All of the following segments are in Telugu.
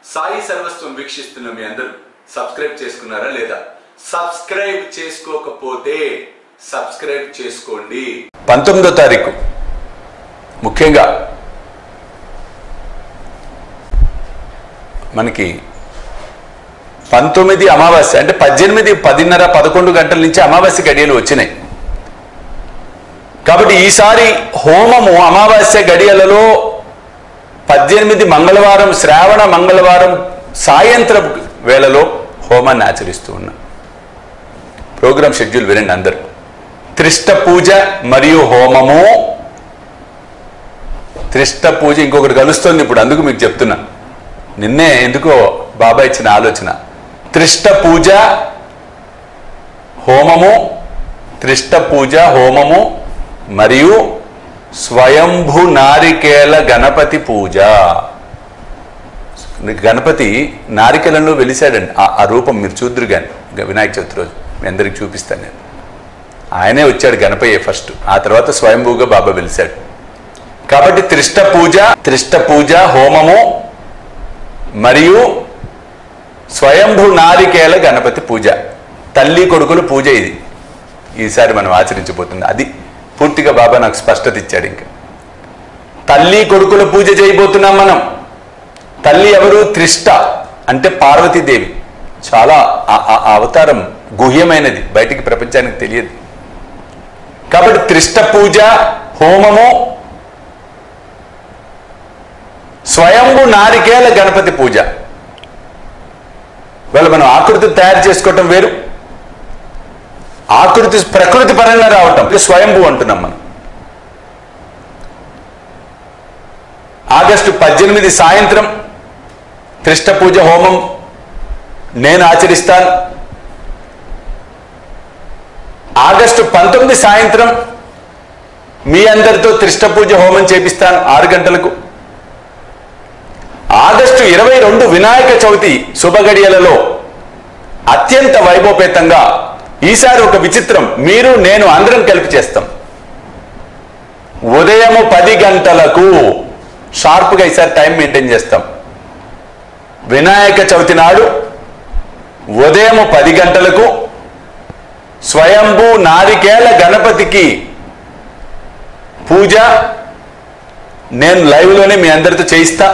సాయి సర్వస్వం వీక్షిస్తున్న మీ అందరూ సబ్స్క్రైబ్ చేసుకున్నారా లేదా సబ్స్క్రైబ్ చేసుకోకపోతే సబ్స్క్రైబ్ చేసుకోండి పంతొమ్మిదో తారీఖు ముఖ్యంగా మనకి పంతొమ్మిది అమావాస్య అంటే పద్దెనిమిది పదిన్నర పదకొండు గంటల నుంచి అమావాస్య గడియలు వచ్చినాయి కాబట్టి ఈసారి హోమము అమావాస్య గడియలలో పద్దెనిమిది మంగళవారం శ్రావణ మంగళవారం సాయంత్రం వేళలో హోమాన్ని ఆచరిస్తూ ఉన్నాం ప్రోగ్రామ్ షెడ్యూల్ వినండి అందరు త్రిష్ట పూజ మరియు హోమము త్రిష్ట పూజ ఇంకొకటి కలుస్తుంది ఇప్పుడు అందుకు మీకు చెప్తున్నా నిన్నే ఎందుకో బాబా ఇచ్చిన ఆలోచన త్రిష్ట పూజ హోమము త్రిష్ట పూజ హోమము మరియు స్వయంభు నారికేల గణపతి పూజ గణపతి నారికేలంలో వెలిశాడండి ఆ- ఆ రూపం మీరు చూద్దరు కానీ వినాయక చవితి రోజు మీ అందరికి చూపిస్తాను నేను ఆయనే వచ్చాడు గణపయ్యే ఫస్ట్ ఆ తర్వాత స్వయంభూగా బాబా వెలిశాడు కాబట్టి త్రిష్ట పూజ త్రిష్ట పూజ హోమము మరియు స్వయంభు నారికేల గణపతి పూజ తల్లి కొడుకుల పూజ ఇది ఈసారి మనం ఆచరించబోతుంది అది పూర్తిగా బాబా నాకు స్పష్టత ఇచ్చాడు ఇంకా తల్లి కొడుకుల పూజ చేయబోతున్నాం మనం తల్లి ఎవరు త్రిష్ట అంటే పార్వతీదేవి చాలా ఆ- ఆ ఆ అవతారం గుహ్యమైనది బయటికి ప్రపంచానికి తెలియదు కాబట్టి త్రిష్ట పూజ హోమము స్వయంభు నారికేల గణపతి పూజ వాళ్ళు మనం ఆకృతి తయారు చేసుకోవటం వేరు ఆకృతి ప్రకృతి పరంగా రావటం ఇది స్వయంభూ అంటున్నాం మనం ఆగస్టు పద్దెనిమిది సాయంత్రం కృష్ణ పూజ హోమం నేను ఆచరిస్తాను ఆగస్టు పంతొమ్మిది సాయంత్రం మీ అందరితో త్రిష్ట పూజ హోమం చేపిస్తాను ఆరు గంటలకు ఆగస్టు ఇరవై రెండు వినాయక చవితి శుభగడియలలో అత్యంత వైభవపేతంగా ఈసారి ఒక విచిత్రం మీరు నేను అందరం కలిపి చేస్తాం ఉదయము పది గంటలకు షార్ప్గా ఈసారి టైం మెయింటైన్ చేస్తాం వినాయక చవితి నాడు ఉదయము పది గంటలకు స్వయంభూ నారికేల గణపతికి పూజ నేను లైవ్లోనే మీ అందరితో చేయిస్తా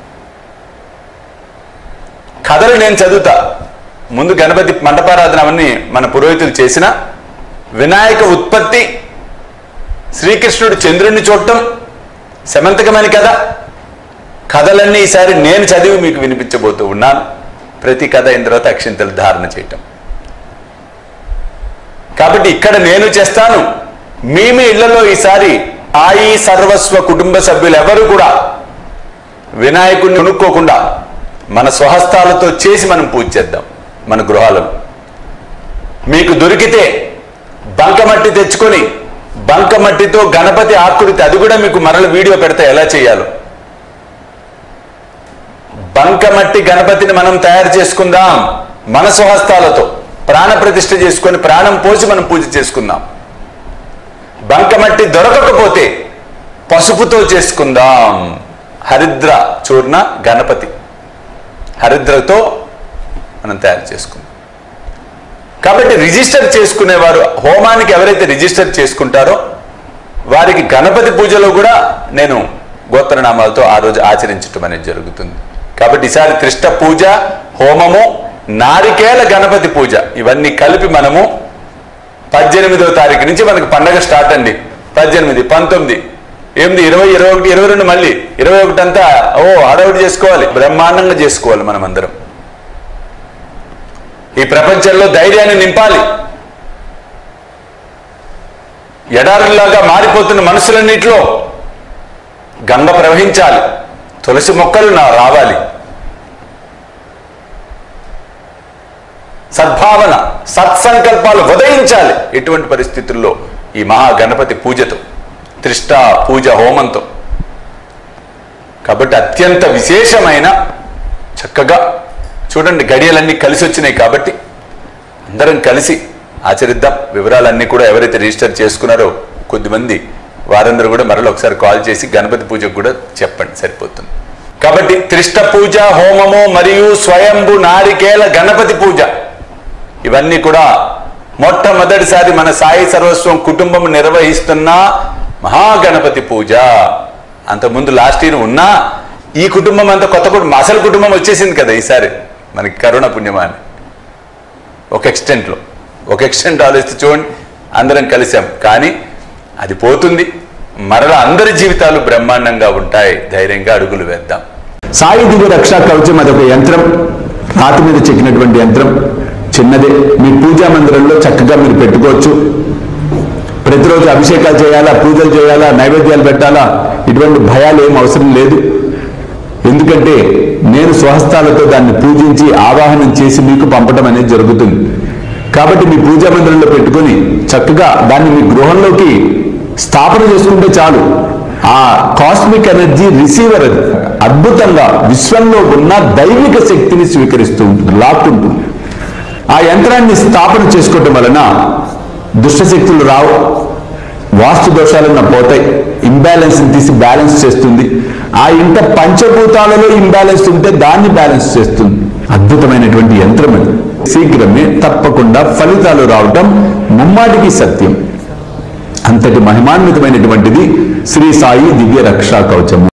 కథలు నేను చదువుతా ముందు గణపతి మండపారాధన అవన్నీ మన పురోహితులు చేసిన వినాయక ఉత్పత్తి శ్రీకృష్ణుడు చంద్రుణ్ణి చూడటం సమంతకమైన కథ కథలన్నీ ఈసారి నేను చదివి మీకు వినిపించబోతూ ఉన్నాను ప్రతి కథ అయిన తర్వాత అక్షింతలు ధారణ చేయటం కాబట్టి ఇక్కడ నేను చేస్తాను మీ మీ ఇళ్లలో ఈసారి ఆయి సర్వస్వ కుటుంబ సభ్యులు ఎవరు కూడా వినాయకుడిని కొనుక్కోకుండా మన స్వహస్తాలతో చేసి మనం పూజ చేద్దాం మన గృహాలలో మీకు దొరికితే బంకమట్టి తెచ్చుకొని బంకమట్టితో గణపతి ఆకృతి అది కూడా మీకు మరల వీడియో పెడితే ఎలా చేయాలో బంకమట్టి గణపతిని మనం తయారు చేసుకుందాం మన స్వహస్తాలతో ప్రాణ ప్రతిష్ఠ చేసుకొని ప్రాణం పోసి మనం పూజ చేసుకుందాం బంకమట్టి దొరకకపోతే పసుపుతో చేసుకుందాం హరిద్ర చూర్ణ గణపతి హరిద్రతో మనం తయారు చేసుకుందాం కాబట్టి రిజిస్టర్ చేసుకునేవారు హోమానికి ఎవరైతే రిజిస్టర్ చేసుకుంటారో వారికి గణపతి పూజలో కూడా నేను గోత్రనామాలతో ఆ రోజు ఆచరించటం అనేది జరుగుతుంది కాబట్టి ఈసారి కృష్ణ పూజ హోమము నారికేల గణపతి పూజ ఇవన్నీ కలిపి మనము పద్దెనిమిదవ తారీఖు నుంచి మనకి పండగ స్టార్ట్ అండి పద్దెనిమిది పంతొమ్మిది ఎనిమిది ఇరవై ఇరవై ఒకటి ఇరవై రెండు మళ్ళీ ఇరవై ఒకటి అంతా ఓ హడావుడి చేసుకోవాలి బ్రహ్మాండంగా చేసుకోవాలి మనం అందరం ఈ ప్రపంచంలో ధైర్యాన్ని నింపాలి ఎడారులాగా మారిపోతున్న మనసులన్నింటిలో గంగ ప్రవహించాలి తులసి మొక్కలు నా రావాలి సద్భావన సత్సంకల్పాలు ఉదయించాలి ఎటువంటి పరిస్థితుల్లో ఈ మహా గణపతి పూజతో త్రిష్ట పూజ హోమంతో కాబట్టి అత్యంత విశేషమైన చక్కగా చూడండి గడియలన్నీ కలిసి వచ్చినాయి కాబట్టి అందరం కలిసి ఆచరిద్దాం వివరాలన్నీ కూడా ఎవరైతే రిజిస్టర్ చేసుకున్నారో కొద్దిమంది వారందరూ కూడా మరలా ఒకసారి కాల్ చేసి గణపతి పూజకు కూడా చెప్పండి సరిపోతుంది కాబట్టి త్రిష్ట పూజ హోమము మరియు స్వయంభు నారికేల గణపతి పూజ ఇవన్నీ కూడా మొట్టమొదటిసారి మన సాయి సర్వస్వం కుటుంబం నిర్వహిస్తున్న మహాగణపతి పూజ అంతకుముందు లాస్ట్ ఇయర్ ఉన్నా ఈ కుటుంబం అంతా కొత్త కుటుంబం అసలు కుటుంబం వచ్చేసింది కదా ఈసారి మనకి కరుణ పుణ్యమాని ఒక ఎక్స్టెంట్లో ఒక ఎక్స్టెంట్ ఆలోచిస్తే చూడండి అందరం కలిసాం కానీ అది పోతుంది మరలా అందరి జీవితాలు బ్రహ్మాండంగా ఉంటాయి ధైర్యంగా అడుగులు వేద్దాం సాయి దివ్య రక్షా కవచం అదొక యంత్రం రాతి మీద చెక్కినటువంటి యంత్రం చిన్నదే మీ పూజా మందిరంలో చక్కగా మీరు పెట్టుకోవచ్చు ప్రతిరోజు అభిషేకాలు చేయాలా పూజలు చేయాలా నైవేద్యాలు పెట్టాలా ఇటువంటి భయాలు ఏం అవసరం లేదు ఎందుకంటే నేను స్వహస్తాలతో దాన్ని పూజించి ఆవాహనం చేసి మీకు పంపడం అనేది జరుగుతుంది కాబట్టి మీ పూజా మందిరంలో పెట్టుకొని చక్కగా దాన్ని మీ గృహంలోకి స్థాపన చేసుకుంటే చాలు ఆ కాస్మిక్ ఎనర్జీ రిసీవర్ అది అద్భుతంగా విశ్వంలో ఉన్న దైవిక శక్తిని స్వీకరిస్తూ ఉంటుంది లాక్కుంటుంది ఆ యంత్రాన్ని స్థాపన చేసుకోవటం వలన దుష్టశక్తులు రావు వాస్తు దోషాలన్న పోతాయి ఇంబ్యాలెన్స్ తీసి బ్యాలెన్స్ చేస్తుంది ఆ ఇంట పంచభూతాలలో ఇంబ్యాలెన్స్ ఉంటే దాన్ని బ్యాలెన్స్ చేస్తుంది అద్భుతమైనటువంటి యంత్రం అది శీఘ్రమే తప్పకుండా ఫలితాలు రావటం ముమ్మాటికి సత్యం అంతటి మహిమాన్వితమైనటువంటిది శ్రీ సాయి దివ్య రక్షా కవచము